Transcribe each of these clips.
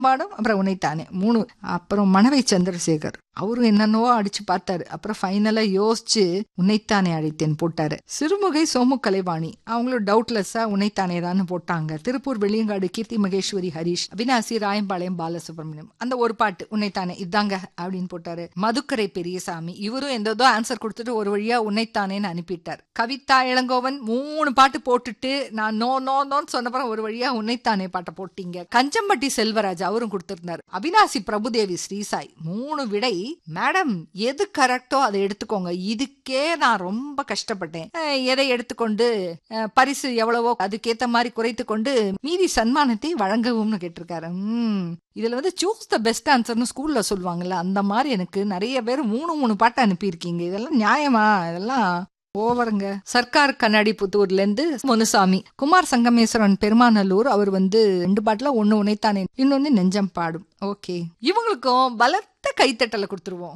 பாடம் அப்புறம் உன்னைத்தானே மூணு அப்புறம் மணவை சந்திரசேகர் அவரும் என்னென்னவோ அடிச்சு பார்த்தாரு அப்புறம் ஃபைனலா யோசிச்சு உன்னைத்தானே அழைத்தேன் போட்டாரு சிறுமுகை சோமு கலைவாணி அவங்களும் டவுட்லெஸ்ஸா உன்னைத்தானே தான் போட்டாங்க திருப்பூர் வெளியங்காடு கீர்த்தி மகேஸ்வரி ஹரிஷ் அவினாசி ராயம்பாளையம் பாலசுப்ரமணியம் அந்த ஒரு பாட்டு உன்னைத்தானே இதாங்க அப்படின்னு போட்டாரு மதுக்கரை பெரியசாமி இவரும் எந்ததோ ஆன்சர் கொடுத்துட்டு ஒரு வழியா உன்னைத்தானேன்னு அனுப்பிட்டார் கவிதா இளங்கோவன் மூணு பாட்டு போட்டுட்டு நான் நோ நோ நோன்னு சொன்னப்பறம் ஒரு வழியா உன்னைத்தானே பாட்டை போட்டீங்க கஞ்சம்பட்டி செல்வராஜ் அவரும் கொடுத்திருந்தாரு அவினாசி பிரபுதேவி ஸ்ரீசாய் மூணு விடை மேடம் எது கரெக்டோ அதை எடுத்துக்கோங்க இதுக்கே நான் ரொம்ப கஷ்டப்பட்டேன் அஹ் எதை எடுத்துக்கொண்டு அஹ் பரிசு எவ்வளவோ அதுக்கேத்த மாதிரி குறைத்து கொண்டு மீதி சன்மானத்தை வழங்கவும்னு கேட்டிருக்காரு உம் இதுல வந்து சூஸ் த பெஸ்ட் ஆன்சர்னு ஸ்கூல்ல சொல்லுவாங்கல்ல அந்த மாதிரி எனக்கு நிறைய பேர் மூணு மூணு பாட்டு அனுப்பியிருக்கீங்க இதெல்லாம் நியாயமா இதெல்லாம் ஓவருங்க சர்க்கார் கண்ணாடி புத்தூர்ல இருந்து முனுசாமி குமார் சங்கமேஸ்வரன் பெருமாநல்லூர் அவர் வந்து ரெண்டு பாட்டுல ஒண்ணு உனைத்தானே இன்னொன்னு நெஞ்சம் பாடும் ஓகே இவங்களுக்கும் பலத்த கைத்தட்டலை கொடுத்துருவோம்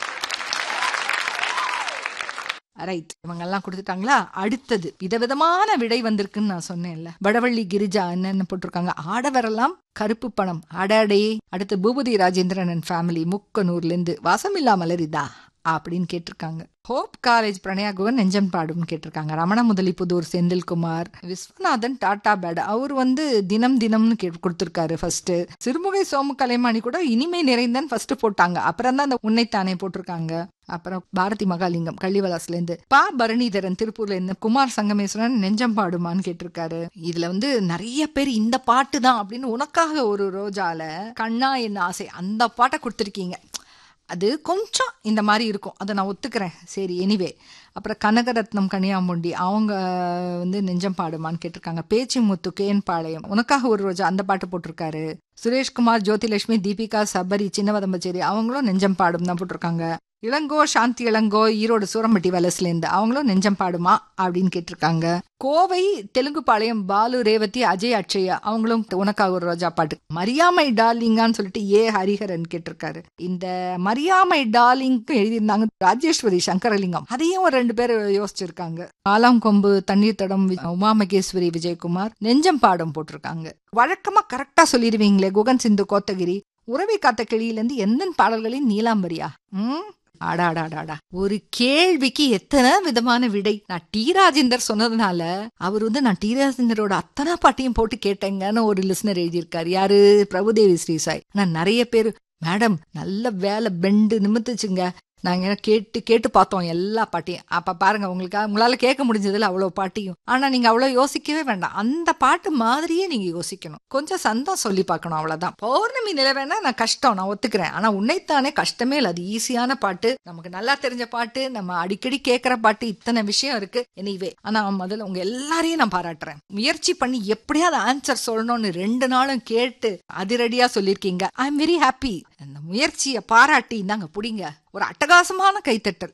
ரைட் இவங்க எல்லாம் கொடுத்துட்டாங்களா அடுத்தது விதவிதமான விடை வந்திருக்குன்னு நான் சொன்னேன்ல வடவள்ளி கிரிஜா என்னென்ன போட்டிருக்காங்க ஆடவரெல்லாம் கருப்பு பணம் அடடே அடுத்து பூபதி ராஜேந்திரன் அண்ட் ஃபேமிலி முக்கனூர்ல இருந்து வாசமில்லா மலரிதா அப்படின்னு கேட்டிருக்காங்க ஹோப் காலேஜ் பிரணயாகுவன் நெஞ்சம் பாடும் கேட்டிருக்காங்க ரமண முதலிப்புதூர் செந்தில்குமார் விஸ்வநாதன் டாடா பேட் அவர் வந்து தினம் தினம்னு கே கொடுத்துருக்காரு ஃபர்ஸ்ட் சிறுமுகை சோமு கலைமாணி கூட இனிமை நிறைந்தன் ஃபர்ஸ்ட் போட்டாங்க அப்புறம் தான் அந்த உன்னைத்தானே போட்டிருக்காங்க அப்புறம் பாரதி மகாலிங்கம் கள்ளிவலாஸ்ல இருந்து பா பரணிதரன் திருப்பூர்ல இருந்து குமார் சங்கமேஸ்வரன் நெஞ்சம் பாடுமான்னு கேட்டிருக்காரு இதுல வந்து நிறைய பேர் இந்த பாட்டு தான் அப்படின்னு உனக்காக ஒரு ரோஜால கண்ணா என்ன ஆசை அந்த பாட்டை கொடுத்துருக்கீங்க அது கொஞ்சம் இந்த மாதிரி இருக்கும் அதை நான் ஒத்துக்கிறேன் சரி எனிவே அப்புறம் கனகரத்னம் கனியாமுண்டி அவங்க வந்து நெஞ்சம் பாடுமான்னு கேட்டிருக்காங்க பேச்சு முத்து கேன் பாளையம் உனக்காக ஒரு ரோஜா அந்த பாட்டு போட்டிருக்காரு சுரேஷ்குமார் ஜோதிலட்சுமி தீபிகா சபரி சின்னவதம்பச்சேரி அவங்களும் நெஞ்சம் பாடும் தான் போட்டிருக்காங்க இளங்கோ சாந்தி இளங்கோ ஈரோடு சூரம்பட்டி வலசுலேருந்து அவங்களும் நெஞ்சம் பாடுமா அப்படின்னு கேட்டிருக்காங்க கோவை தெலுங்கு பாளையம் பாலு ரேவதி அஜய் அக்ஷயா அவங்களும் உனக்காக ஒரு ரோஜா பாட்டு மரியாமை டார்லிங்கான்னு சொல்லிட்டு ஏ ஹரிஹரன் கேட்டிருக்காரு இந்த மரியாமை டார்லிங்க்கு எழுதியிருந்தாங்க ராஜேஸ்வரி சங்கரலிங்கம் அதையும் ஒரு ரெண்டு பேர் யோசிச்சிருக்காங்க ஆலாம் கொம்பு தண்ணீர் தடம் வி- உமா மகேஸ்வரி விஜயகுமார் நெஞ்சம் பாடம் போட்டிருக்காங்க வழக்கமா கரெக்டா சொல்லிடுவீங்களே குகன் சிந்து கோத்தகிரி உறவை காத்த கிளியிலேருந்து எந்த பாடல்களின் நீலாம்பரியா ம் அடாடாடாடா ஒரு கேள்விக்கு எத்தனை விதமான விடை நான் டி ராஜேந்தர் சொன்னதுனால அவர் வந்து நான் டி ராஜேந்தரோட அத்தனை பாட்டையும் போட்டு கேட்டேங்கன்னு ஒரு லிஸ்னர் எழுதியிருக்காரு யாரு பிரபுதேவி ஸ்ரீசாய் நான் நிறைய பேர் மேடம் நல்ல வேலை பெண்டு நிமித்துச்சுங்க நாங்க கேட்டு கேட்டு பார்த்தோம் எல்லா பாட்டையும் அப்ப பாருங்க உங்களுக்கு உங்களால கேட்க முடிஞ்சதுல அவ்வளவு பாட்டையும் ஆனா நீங்க அவ்வளவு யோசிக்கவே வேண்டாம் அந்த பாட்டு மாதிரியே நீங்க யோசிக்கணும் கொஞ்சம் சந்தம் சொல்லி பார்க்கணும் அவ்வளவுதான் பௌர்ணமி நிலவேனா நான் கஷ்டம் நான் ஒத்துக்கிறேன் ஆனா உன்னைத்தானே கஷ்டமே இல்லை அது ஈஸியான பாட்டு நமக்கு நல்லா தெரிஞ்ச பாட்டு நம்ம அடிக்கடி கேட்கிற பாட்டு இத்தனை விஷயம் இருக்கு எனிவே ஆனா முதல்ல உங்க எல்லாரையும் நான் பாராட்டுறேன் முயற்சி பண்ணி எப்படியாவது ஆன்சர் சொல்லணும்னு ரெண்டு நாளும் கேட்டு அதிரடியா சொல்லியிருக்கீங்க ஐ எம் வெரி ஹாப்பி அந்த முயற்சியை பாராட்டி இந்தாங்க புடிங்க ஒரு அட்டகாசமான கைத்தட்டல்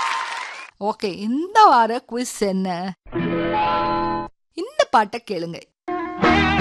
ஓகே இந்த வார குவிஸ் என்ன இந்த பாட்டை கேளுங்க